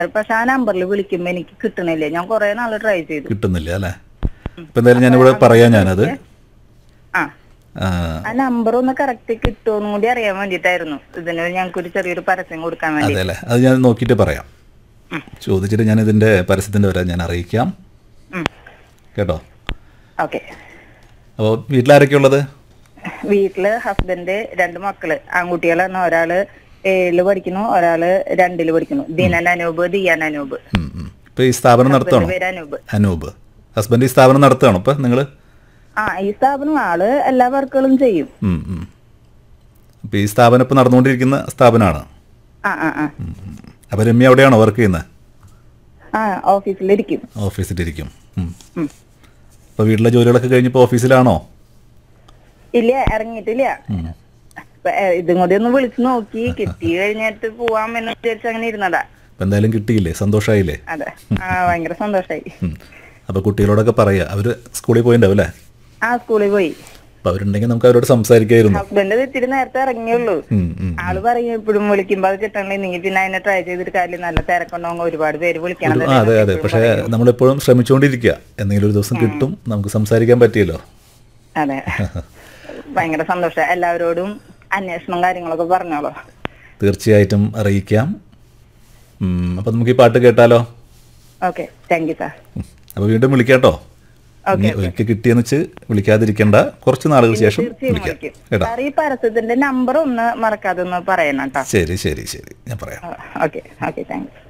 പക്ഷെ ആ നമ്പറിൽ വിളിക്കുമ്പോ എനിക്ക് കിട്ടണില്ല ഞാൻ കുറെ നാള് ട്രൈ ചെയ്തു കിട്ടുന്നില്ല അല്ലേ ഇപ്പം എന്തായാലും ഞാനിവിടെ പറയാം ഞാനത് ആ ആ, ആ നമ്പർ ഒന്ന് കറക്റ്റ് കിട്ടുമെന്നും കൂടി അറിയാൻ വേണ്ടിട്ടായിരുന്നു ഇതിന് ഞങ്ങൾക്ക് ഒരു ചെറിയൊരു പരസ്യം കൊടുക്കാൻ വേണ്ടി അതെ അല്ലേ അത് ഞാൻ നോക്കിയിട്ട് പറയാം ചോദിച്ചിട്ട് ഞാൻ ഇതിൻ്റെ പരസ്യത്തിൻ്റെ വരെ ഞാൻ അറിയിക്കാം ഉം. കേട്ടോ ഓക്കെ അപ്പോൾ വീട്ടിലാരൊക്കെ ഉള്ളത് വീട്ടില് ഹസ്ബൻഡ് രണ്ട് മക്കള് ആൺകുട്ടികളാണ് ഒരാള് ഏഴില് പഠിക്കുന്നു ഒരാള് രണ്ടില് പഠിക്കുന്നു ദിനൻ അനൂപ് ദിയാൻ അനൂപ് ഉം, ഉം. ഇപ്പൊ ഈ സ്ഥാപനം നടത്തുകയാണോ പേര് അനൂപ് അനൂപ് ഹസ്ബൻഡ് ഈ സ്ഥാപനം നടത്തുകയാണോ ഇപ്പൊ നിങ്ങൾ ആ ഈ സ്ഥാപനം ആള് എല്ലാ വർക്കുകളും ചെയ്യും ഇപ്പൊ ഈ സ്ഥാപനം ഇപ്പൊ നടന്നുകൊണ്ടിരിക്കുന്ന സ്ഥാപനമാണ് ആ ആ ആ അപ്പൊ രമ്യ എവിടെയാണോ വർക്ക് ചെയ്യുന്നത് ആ ഓഫീസിലിരിക്കും ഓഫീസിലിരിക്കും ഉം. ഉം. അപ്പൊ വീട്ടിലെ ജോലികളൊക്കെ കഴിഞ്ഞപ്പോൾ ഓഫീസിലാണോ ഇല്ല ഇറങ്ങിയിട്ടില്ല ഇപ്പൊ, ഏ, ഇതും കൂടി ഒന്ന് വിളിച്ചു നോക്കി കിട്ടി കഴിഞ്ഞിട്ട് പോവാം എന്ന് വിചാരിച്ച് അങ്ങനെ ഇരുന്നതാ അപ്പൊ എന്തായാലും കിട്ടിയില്ലേ സന്തോഷമായില്ലേ അതെ ആ ഭയങ്കര സന്തോഷായി ഉം. അപ്പൊ കുട്ടികളോടൊക്കെ പറയാ അവര് സ്കൂളിൽ പോയിണ്ടാവും അല്ലേ ആ സ്കൂളിൽ പോയി അപ്പൊ അവരുണ്ടെങ്കിൽ നമുക്ക് അവരോട് സംസാരിക്കായിരുന്നു ഹസ്ബൻഡ് ഇത്തിരി നേരത്തെ ഇറങ്ങിയുള്ളൂ ഉം, ഉം. ആള് പറയും എപ്പോഴും വിളിക്കുമ്പോ അത് കിട്ടണില്ലെങ്കിൽ പിന്നെ അതിനെ ട്രൈ ചെയ്തിട്ട് കാര്യം നല്ല തിരക്കുണ്ടാവും ഒരുപാട് പേര് വിളിക്കണം ആ, അതെ അതെ പക്ഷെ നമ്മളെപ്പോഴും ശ്രമിച്ചുകൊണ്ടിരിക്കുക എന്തെങ്കിലും ഒരു ദിവസം കിട്ടും നമുക്ക് സംസാരിക്കാൻ പറ്റിയല്ലോ അതെ ഭയങ്കര സന്തോഷം എല്ലാവരോടും അന്വേഷണം കാര്യങ്ങളൊക്കെ പറഞ്ഞോളൂ തീർച്ചയായിട്ടും അറിയിക്കാം ഉം, അപ്പൊ നമുക്ക് ഈ പാട്ട് കേട്ടാലോ ഓക്കെ താങ്ക് യു സാർ ഉം. അപ്പൊ വീണ്ടും വിളിക്കാട്ടോ ഓക്കെ ഇനി ഒരിക്കൽ കിട്ടിയെന്ന് വെച്ച് വിളിക്കാതിരിക്കണ്ട കുറച്ച് നാളുകൾ ശേഷം തീർച്ചയായും വിളിക്കാം വിളിക്കും കേട്ടോ സാർ ഈ പരസ്യത്തിന്റെ നമ്പർ ഒന്ന് മറക്കാതെ ഒന്ന് പറയണം കേട്ടോ ശരി ശരി ശരി ഞാൻ പറയാം ഓക്കെ ഓക്കെ താങ്ക്സ്